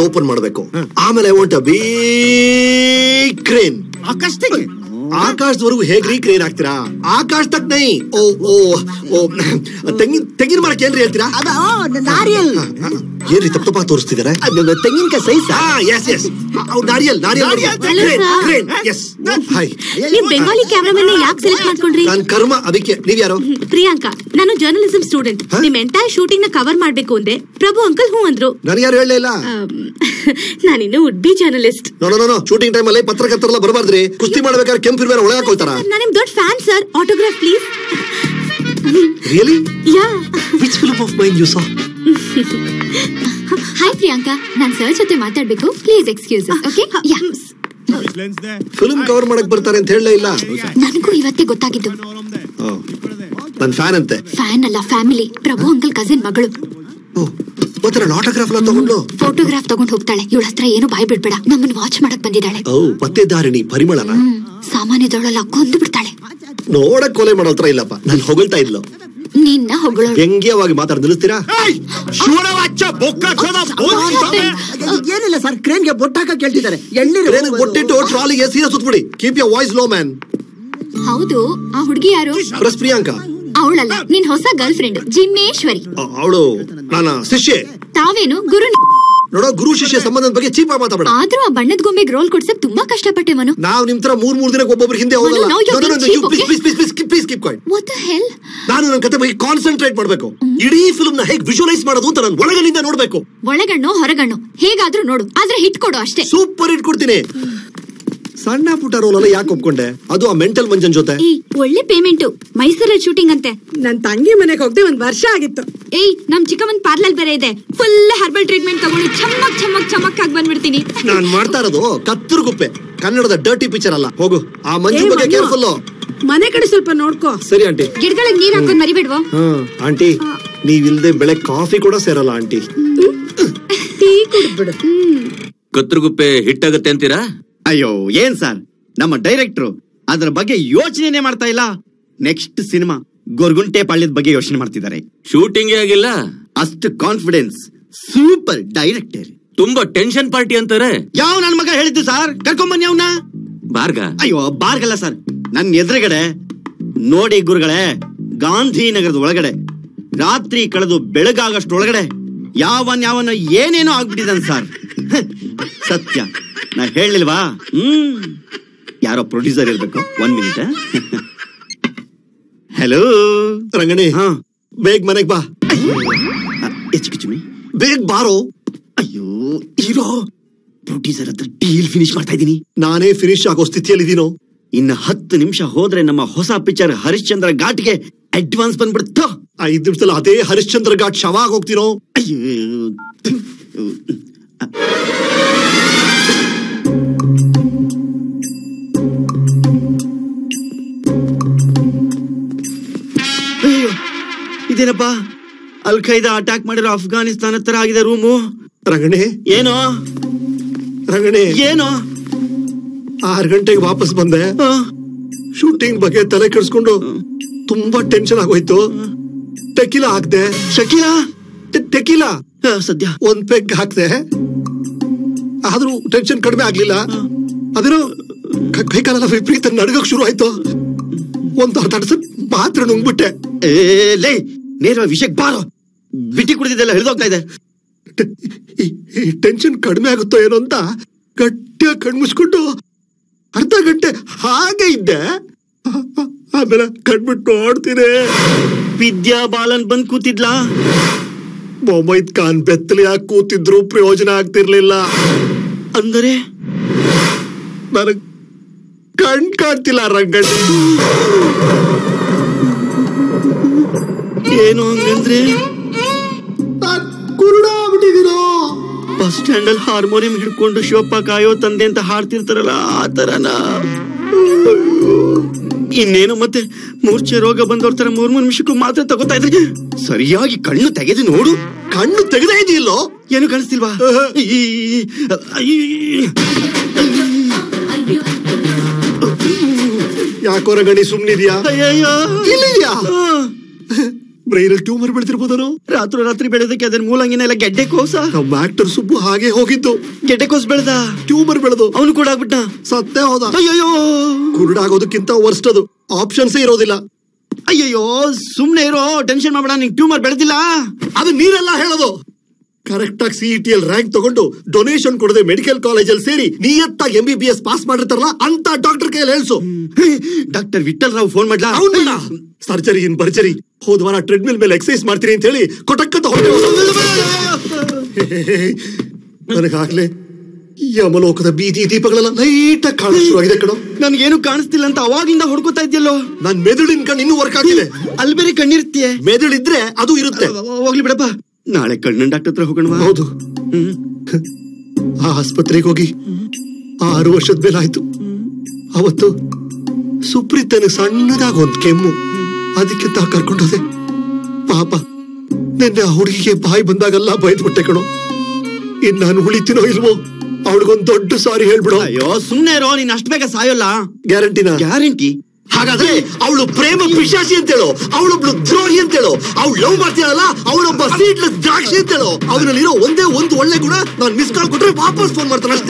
Open ಮಾಡ್ಬೇಕು ಆಮೇಲೆ I want a crane ಆಕಾಶಕ್ಕೆ ಆಕಾಶದವರೆಗೂ ಹೇಗ್ರಿ ಕ್ರೇನ್ ಹಾಕ್ತೀರಾ ಆಕಾಶ ತಕ್ ನೈ ಓ ಓ ಓ ತೆಂಗಿನ ತೆಂಗಿನ ಮರಕ್ಕೆ ಏನ್ರಿ ಹೇಳ್ತೀರಾ ಅದ ನಾರಿಯಲ್ ಏನ್ರಿ ತಪ್ಪ ತಪ್ಪ ತೋರಿಸ್ತಿದಾರೆ ತೆಂಗಿನಕಾಯಿ ಸೈಜ್ ಹಾ ಎಸ್ ಎಸ್ ನಾರಿಯಲ್ ನಾರಿಯಲ್ Hello, crane sir. Crane yes hi ನೀವ್ ಬೆಂಗಾಲಿ ಕ್ಯಾಮ್ರಾಮನ್ ಯಾಕೆ ಸೆಲೆಕ್ಟ್ ಮಾಡ್ಕೊಂಡ್ರಿ ನಾನ್ ಕರ್ಮ ಅದಕ್ಕೆ ನೀವ್ ಯಾರು ಪ್ರಿಯಾಂಕಾ ನಾನು ಜರ್ನಲಿಸಂ ಸ್ಟೂಡೆಂಟ್ ಹ? ನಿಮ್ ಎಂಟೈರ್ ಶೂಟಿಂಗ್ ನ ಕವರ್ ಮಾಡ್ಬೇಕು ಅಂದೆ ಪ್ರಭು ಅಂಕಲ್ ಹೂ ಅಂದ್ರು ನಾನು ಯಾರು ಹೇಳಲೇ ಇಲ್ಲ ಆಮ್, ನಾನಿನ್ನು would be journalist no no no shooting time ಅಲ್ಲಿ ಪತ್ರಕರ್ತರೆಲ್ಲ ಬರಬಾರ್ದ್ರಿ ಕುಸ್ತಿ ಮಾಡ್ಬೇಕಾದ್ರೆ ಕೆಂಪು ಇರ್ಬೇರೆ ಒಳಗೆ ಹಾಕೊಳ್ತಾರ ನಾನು ನಿಮ್ ದೊಡ್ಡ fan sir autograph please really yeah which film of mind you saw hi Priyanka ನಾನ್ ಸರ್ ಜೊತೆ ಮಾತಾಡ್ಬೇಕು please excuse okay yeah film cover ಮಾಡಕ್ ಬರ್ತಾರೆ ಅಂತ ಹೇಳಲೇ ಇಲ್ಲ ನನಗೂ ಇವತ್ತೇ ಗೊತ್ತಾಗಿದ್ದು ನನ್ ಫ್ಯಾನ್ ಅಂತೆ ಫ್ಯಾನ್ ಅಲ್ಲ ಫ್ಯಾಮಿಲಿ ಪ್ರಭು ಅಂಕಲ್ ಕಸಿನ್ ಮಗಳು ಓ ಮತ್ತೆ ನಾನು ಆಟೋಗ್ರಾಫ್ ಎಲ್ಲ ತಗೊಂಡು ಫೋಟೋಗ್ರಾಫ್ ತಗೊಂಡ್ ಹೋಗ್ತಾಳೆ ಇವಳ ಹತ್ರ ಏನು ಬಾಯ್ ಬಿಡ್ಬೇಡ ನಮ್ಮನ್ನ ವಾಚ್ ಮಾಡಕ್ ಬಂದಿದ್ದಾಳೆ ಓ ಪತ್ತೆದಾರಿಣಿ ಪರಿಮಳನ ಹ್ಮ್ ಸಾಮಾನ್ಯದವಳಲ್ಲ ಕೊಂದು ಬಿಡ್ತಾಳೆ ನೋಡಕ್ ಕೊಲೆ ಮಾಡೋತ್ರ ಇಲ್ಲಪ್ಪ ನಾನು ಹೊಗಳ್ತಾ ಇದ್ಲು ನಿನ್ನ ಹೊಗಳೋಳು ವ್ಯಂಗ್ಯವಾಗಿ ಮಾತಾಡ್ ನಿಲ್ಲಿಸ್ತೀರಾ ಏನಿಲ್ಲ ಸರ್ ಕ್ರೇನ್ಗೆ ಬೊಟ್ಟಾಕ ಕೇಳ್ತಿದ್ದಾರೆ ಎಳ್ನೀರು ಟ್ರೈನಿಗೆ ಒಟ್ಟಿಟ್ಟು ಟ್ರಾಲಿಗೆ ಸೀರೆ ಸುತ್ಬಿಡಿ keep your voice low man ಹೌದು ಆ ಹುಡುಗಿ ಯಾರು ಪ್ಲಸ್ ಪ್ರಿಯಾಂಕಾ ಅವಳಲ್ಲ ನಿನ್ ಹೊಸ ಗರ್ಲ್ ಫ್ರೆಂಡ್ ಜಿಮ್ಮೇಶ್ವರಿ ಅವಳು ನನ್ನ ಶಿಷ್ಯೆ ತಾವೇನು ಗುರು ನೋಡೋ ಗುರು ಶಿಷ್ಯ ಸಂಬಂಧದ ಬಗ್ಗೆ ಚೀಪ್ ಆಗಿ ಮಾತಾಡ ಆದ್ರೂ ಆ ಬಣ್ಣದ ಗೊಂಬೆಗೆ ರೋಲ್ ಕೊಡ್ಸಕ್ ತುಂಬಾ ಕಷ್ಟಪಟ್ಟೆ ಮನು ನಾವು ನಿಮ್ ತರ ಮೂರ್ ಮೂರ್ ದಿನಕ್ಕೆ ಒಬ್ಬೊಬ್ರು ಹಿಂದೆ ಹೋಗಲ್ಲ now you're being cheap, okay? Please keep quiet what the hell ನಾನು ನನ್ನ ಕತೆ ಬಗ್ಗೆ ಕಾನ್ಸಂಟ್ರೇಟ್ ಮಾಡ್ಬೇಕು ಇಡೀ ಫಿಲ್ಮ್ ನ ಹೇಗೆ ವಿಜುವಲೈಸ್ ಮಾಡೋದು ಅಂತ ನಾನು ಒಳಗನಿಂದ ನೋಡ್ಬೇಕು ಒಳಗಣ್ಣು ಹೊರಗಣ್ಣು ಹೇಗಾದ್ರೂ ನೋಡು ಆದ್ರೆ ಹಿಟ್ ಕೊಡು ಅಷ್ಟೇ ಸೂಪರ್ ಹಿಟ್ ಕೊಡ್ತೀನಿ ಸಣ್ಣ ಪುಟ್ಟ ರೋಲ್ ಅಲ್ಲ ಯಾಕೆ ಒಪ್ಕೊಂಡೆ ಅದು ಆ ಮೆಂಟಲ್ ಮಂಜನ್ ಜೊತೆ ಈ ಒಳ್ಳೆ ಪೇಮೆಂಟು ಮೈಸೂರಲ್ಲಿ ಶೂಟಿಂಗ್ ಅಂತೆ ನನ್ ತಂಗಿ ಮನೆಗೆ ಹೋಗದೆ ಒಂದ್ ವರ್ಷ ಆಗಿತ್ತು ಏಯ್ ನಮ್ ಚಿಕ್ಕಮ್ಮನ್ ಪಾರ್ಲರ್ ಬೇರೆ ಇದೆ ಫುಲ್ ಹರ್ಬಲ್ ಟ್ರೀಟ್ಮೆಂಟ್ ತಗೊಂಡು ಚಮ್ಮಕ್ ಚಮ್ಮಕ್ ಚಮ್ಮಕ್ ಆಗಿ ಬಂದ್ಬಿಡ್ತೀನಿ ನಾನ್ ಮಾಡ್ತಾ ಇರೋದು ಕತ್ತರು ಗುಪ್ಪೆ ಕನ್ನಡದ ಡರ್ಟಿ ಪಿಕ್ಚರ್ ಅಲ್ಲ ಹೋಗು ಆ ಮಂಜು ಏ, ಬಗ್ಗೆ ಮಂಜು. ಕೇರ್ಫುಲ್ ಮನೆ ಕಡೆ ಸ್ವಲ್ಪ ನೋಡ್ಕೋ ಸರಿ ಆಂಟಿ ಗಿಡಗಳಿಗೆ ನೀರ್ ಹಾಕೊಂಡ್ ಮರಿಬೇಡ್ವೋ ಹ್ಮ್ ಆಂಟಿ ನೀವಿಲ್ದೆ ಬೆಳೆ ಕಾಫಿ ಕೂಡ ಸೇರಲ್ಲ ಆಂಟಿ ಟೀ ಕುಡ್ಬಿಡು ಕತ್ರಗುಪ್ಪೆ ಹಿಟ್ಟಾಗತ್ತೆ ಅಂತೀರಾ ಅಯ್ಯೋ ಏನ್ ಸರ್ ನಮ್ಮ ಡೈರೆಕ್ಟ್ರು ಅದ್ರ ಬಗ್ಗೆ ಯೋಚನೆನೇ ಮಾಡ್ತಾ ಇಲ್ಲ ನೆಕ್ಸ್ಟ್ ಸಿನಿಮಾ ಗೊರ್ಗುಂಟೆ ಪಾಳ್ಯದ ಬಗ್ಗೆ ಯೋಚನೆ ಮಾಡ್ತಿದ್ದಾರೆ ಶೂಟಿಂಗೇ ಆಗಿಲ್ಲ ಅಷ್ಟು ಕಾನ್ಫಿಡೆನ್ಸ್ ಸೂಪರ್ ಡೈರೆಕ್ಟರ್ ತುಂಬಾ ಟೆನ್ಷನ್ ಪಾರ್ಟಿ ಅಂತಾರೆ ಯಾವ ನನ್ ಮಗ ಹೇಳಿದ್ದು ಸರ್ ಕರ್ಕೊಂಬನ್ನಿ ಅವನ ಬಾರ್ಗ ಅಯ್ಯೋ ಬಾರ್ಗಲ್ಲ ಸರ್ ನನ್ನ ಎದುರುಗಡೆ ನೋಡಿ ಗುರುಗಳೇ ಗಾಂಧಿನಗರದ ಒಳಗಡೆ ರಾತ್ರಿ ಕಳೆದು ಬೆಳಗಾಗಷ್ಟೊಳಗಡೆ ಯಾವನ್ ಯಾವನ ಏನೇನೋ ಆಗ್ಬಿಟ್ಟಿದ್ದಾನೆ ಸರ್ ಹ, ಸತ್ಯ ನಾ ಹೇಳಿಲ್ವಾ ಹ್ಮ್ ಯಾರೋ ಪ್ರೊಡ್ಯೂಸರ್ ಇರ್ಬೇಕು ಒಂದ್ ಮಿನಿಟ್ ಹಲೋ ರಂಗಣಿ ಹಾ ಬೇಗ ಮನೆಗ್ ಬಾ ಹೆಚ್ಚು ಕಿಚ್ಚುಮಿ ಬೇಗ ಬಾರೋ ಅಯ್ಯೋ ಹೀರೋ ಪ್ರೊಡ್ಯೂಸರ್ ಹತ್ರ ಡೀಲ್ ಫಿನಿಶ್ ಮಾಡ್ತಾ ಇದ್ದೀನಿ ನಾನೇ ಫಿನಿಶ್ ಆಗೋ ಸ್ಥಿತಿಯಲ್ಲಿದ್ದೀನೋ ಇನ್ನ ಹತ್ತು ನಿಮಿಷ ಹೋದ್ರೆ ನಮ್ಮ ಹೊಸ ಪಿಕ್ಚರ್ ಹರಿಶ್ಚಂದ್ರ ಘಾಟ್ಗೆ ಅಡ್ವಾನ್ಸ್ ಬಂದ್ಬಿಡುತ್ತೋ ಐದ್ ನಿಮಿಷದಲ್ಲಿ ಅದೇ ಹರಿಶ್ಚಂದ್ರ ಘಾಟ್ ಶವ ಹೋಗ್ತೀನೋ ಅಯ್ಯೋ ಅಯ್ಯೋ ಇದೇನಪ್ಪ ಅಲ್ ಖೈದಾ ಅಟ್ಯಾಕ್ ಮಾಡಿರೋ ಅಫ್ಘಾನಿಸ್ತಾನ ತರ ಆಗಿದೆ ರೂಮು ರಂಗಣಿ ಏನೋ ರಂಗಣಿ ಏನೋ ಆರ್ ಗಂಟೆಗೆ ವಾಪಸ್ ಬಂದೆ ಆ, ಶೂಟಿಂಗ್ ಬಗ್ಗೆ ತಲೆ ಕೆಡಿಸ್ಕೊಂಡು ತುಂಬಾ ಟೆನ್ಷನ್ ಆಗೋಯ್ತು ಟೆಕಿಲ ಹಾಕ್ದೆ ಶಕೀಲಾ ಟೆ- ಟೆಕಿಲ ಆ, ಸದ್ಯ ಒಂದ್ ಪೆಗ್ ಹಾಕ್ದೆ ಆದ್ರೂ ಟೆನ್ಷನ್ ಕಡಿಮೆ ಆಗ್ಲಿಲ್ಲ ಅದೇನೋ ಕ- ಕೈ ಕಾಲೆಲ್ಲ ವಿಪರೀತ ನಡ್ಗಕ್ ಶುರು ಆಯ್ತು ಒಂದ್ ಅರ್ಧ ಅಡ್ಸಕ್ ಮಾತ್ರ ನುಂಗ್ಬಿಟ್ಟೆ ಏ ಲೇ ನೇರವಾಗಿ ವಿಷಯಕ್ಕೆ ಬಾರೋ ಬಿಟ್ಟಿ ಕುಡಿದಿದ್ದೆಲ್ಲ ಹಿಡಿದೋಗ್ತಾ ಇದೆ ಟೆ- ಈ- ಈ ಟೆನ್ಷನ್ ಕಡಿಮೆ ಆಗುತ್ತೋ ಏನೋ ಅಂತ ಗಟ್ಟಿಯಾಗಿ ಕಣ್ಮುಚ್ಕೊಂಡು ಅರ್ಧ ಗಂಟೆ ಹಾಗೆ ಇದ್ದೆ ಆ- ಆ- ಆಮೇಲೆ ಕಣ್ಬಿಟ್ಟು ನೋಡ್ತೀನಿ ವಿದ್ಯಾ ಬಾಲನ್ ಬಂದ್ ಕೂತಿದ್ಲಾ ಮೊಮೈದ್ ಖಾನ್ ಬೆತ್ತಲಿಯಾಗಿ ಕೂತಿದ್ರು ಪ್ರಯೋಜನ ಆಗ್ತಿರ್ಲಿಲ್ಲ ಅಂದರೆ ನನಗ್ ಕಣ್ ಕಾಣ್ತಿಲ್ಲ ರಂಗಣ್ಣ ಏನು ಹಂಗಂದ್ರೆ ಕುರುಡ ಆಗ್ಬಿಟ್ಟಿದೀನೋ ಬಸ್ ಸ್ಟ್ಯಾಂಡ್ ಅಲ್ಲಿ ಹಾರ್ಮೋನಿಯಂ ಹಿಡ್ಕೊಂಡು ಶಿವಪ್ಪ ಕಾಯೋ ತಂದೆ ಅಂತ ಹಾಡ್ತಿರ್ತಾರಲ್ಲ ಆ ತರನ ಇನ್ನೇನು ಮತ್ತೆ ಮೂರ್ಛೆ ರೋಗ ಬಂದವ್ರ ತರ ಮೂರ್ ಮೂರ್ ನಿಮಿಷಕ್ಕೂ ಮಾತ್ರ ತಗೋತಾ ಇದ್ರೆ ಸರಿಯಾಗಿ ಕಣ್ಣು ತೆಗೆದು ನೋಡು ಕಣ್ಣು ತೆಗೆದೇ ಇದೆಯಲ್ಲೋ ಏನು ಕಾಣಿಸ್ತಿಲ್ವಾ ಈ, ಈ, ಯಾಕೋ ರಂಗಣಿ ಸುಮ್ನಿದ್ಯಾ ಅಯ್ಯಯ್ಯೋ. ಇಲ್ಲಿದ್ಯಾ ಆ, ಬ್ರೈನಲ್ಲಿ ಟ್ಯೂಮರ್ ಬೆಳೆದಿರ್ಬೋದನೋ ರಾತ್ರಿ ರಾತ್ರಿ ಬೆಳೆದಕ್ಕೆ ಅದನ್ನ ಮೂಲಂಗಿನ ಎಲ್ಲ ಗೆಡ್ಡೆ ಕೋಸ ನಮ್ಮ ಆಕ್ಟರ್ ಸುಬ್ಬು ಹಾಗೆ ಹೋಗಿದ್ದು ಗೆಡ್ಡೆ ಕೋಸ್ ಬೆಳೆದ ಟ್ಯೂಮರ್ ಬೆಳೆದು ಅವನು ಕೂಡ ಆಗ್ಬಿಟ್ಟ ಸತ್ತೇ ಹೋದ ಅಯ್ಯಯ್ಯೋ ಕುರುಡಾಗೋದಕ್ಕಿಂತ ವರ್ಸ್ಟ್ ಅದು ಆಪ್ಷನ್ಸೇ ಇರೋದಿಲ್ಲ ಅಯ್ಯಯ್ಯೋ ಸುಮ್ನೆ ಇರೋ ಟೆನ್ಷನ್ ಮಾಡ್ಬೇಡ ನಿಂಗೆ ಟ್ಯೂಮರ್ ಬೆಳೆದಿಲ್ಲ ಅದು ನೀರೆಲ್ಲ ಹೇಳೋದು ಕರೆಕ್ಟ್ ಆಗಿ ಸಿಇಟಿ ಅಲ್ಲಿ ರ್ಯಾಂಕ್ ತಗೊಂಡು ಡೊನೇಷನ್ ಕೊಡದೆ ಮೆಡಿಕಲ್ ಕಾಲೇಜಲ್ಲಿ ಸೇರಿ ನಿಯತ್ತಾಗಿ M B B S pass ಮಾಡಿರ್ತಾರಲ್ಲ ಅಂತ ಡಾಕ್ಟರ್ ಕೈಯಲ್ಲಿ ಹೇಳ್ಸು ಡಾಕ್ಟರ್ ವಿಠಲ್ ರಾವ್ ಫೋನ್ ಮಾಡ್ಲಾ ಅವ್ನ ಸರ್ಜರಿ ಇನ್ ಬರ್ಜರಿ ಹೋದ ವಾರ ಟ್ರೆಡ್ಮಿಲ್ ಮೇಲೆ ಎಕ್ಸೈಸ್ ಮಾಡ್ತೀನಿ ಅಂತ ಹೇಳಿ ಕೊಟಕ್ಕಂತ ಹೊರಟೆ ನನಗಾಗ್ಲೇ ಯಮಲೋಕದ ಬೀದಿ ದೀಪಗಳೆಲ್ಲ ಲೈಟ್ ಆಗಿ ಕಾಣ ಶುರುವಾಗಿದೆ ಕಣೋ ನನ್ಗೇನು ಕಾಣಿಸ್ತಿಲ್ಲ ಅಂತ ಅವಾಗಿಂದ ಹುಡ್ಕೋತಾ ಇದ್ಯಲ್ಲೋ ನನ್ ಮೆದುಳಿನ ಕಣ್ಣು ಇನ್ನೂ ವರ್ಕ್ ಆಗಿದೆ ಅಲ್ಲಿ ಬೇರೆ ಕಣ್ಣಿರ್ತೀಯ ಮೆದುಳಿದ್ರೆ ಅದು ಇರುತ್ತೆ ಹೋಗ್ಲಿ ಬಿಡಪ್ಪ ನಾಳೆ ಕಣ್ಣಿನ ಡಾಕ್ಟರ್ ಹತ್ರ ಹೋಗೋಣ ಹೌದು ಆ ಆಸ್ಪತ್ರೆಗೆ ಹೋಗಿ ಆರು ವರ್ಷದ ಮೇಲೆ ಆಯ್ತು ಅವತ್ತು ಸುಪ್ರೀತನಿಗೆ ಸಣ್ಣದಾಗ ಒಂದ್ ಕೆಮ್ಮು ಅದಕ್ಕೆ ತಾ ಕರ್ಕೊಂಡೋದೆ ಪಾಪ ನಿನ್ನೆ ಆ ಹುಡುಗಿಗೆ ಬಾಯಿ ಬಂದಾಗೆಲ್ಲ ಬೈದ್ಬಿಟ್ಟೆ ಕಣೋ ಇನ್ ನಾನು ಉಳಿತೀನೋ ಇಲ್ವೋ ಅವಳಿಗೊಂದ್ ದೊಡ್ಡ ಸಾರಿ ಹೇಳ್ಬಿಡೋ ಅಯ್ಯೋ ಸುಮ್ನೆ ಇರೋ ನೀನ್ ಅಷ್ಟು ಬೇಗ ಸಾಯೋಲ್ಲ ಗ್ಯಾರಂಟಿನ ಗ್ಯಾರಂಟಿ ಹಾಗಾದ್ರೆ ಅವಳು ಪ್ರೇಮ ಪಿಶಾಚಿ ಅಂತೇಳು ಅವಳೊಬ್ಳು ದ್ರೋಹಿ ಅಂತೇಳು ಅವಳು ಲವ್ ಮಾಡ್ತೀಯಲ್ಲ ಅವಳೊಬ್ಬ ಸೀಡ್ಲೆಸ್ ದ್ರಾಕ್ಷಿ ಅಂತೇಳು ಅವನಲ್ಲಿರೋ ಒಂದೇ ಒಂದು ಒಳ್ಳೆ ಗುಣ ನಾನು ಮಿಸ್ ಕಾಲ್ ಕೊಟ್ರೆ ವಾಪಸ್ ಫೋನ್ ಮಾಡ್ತಾನೆ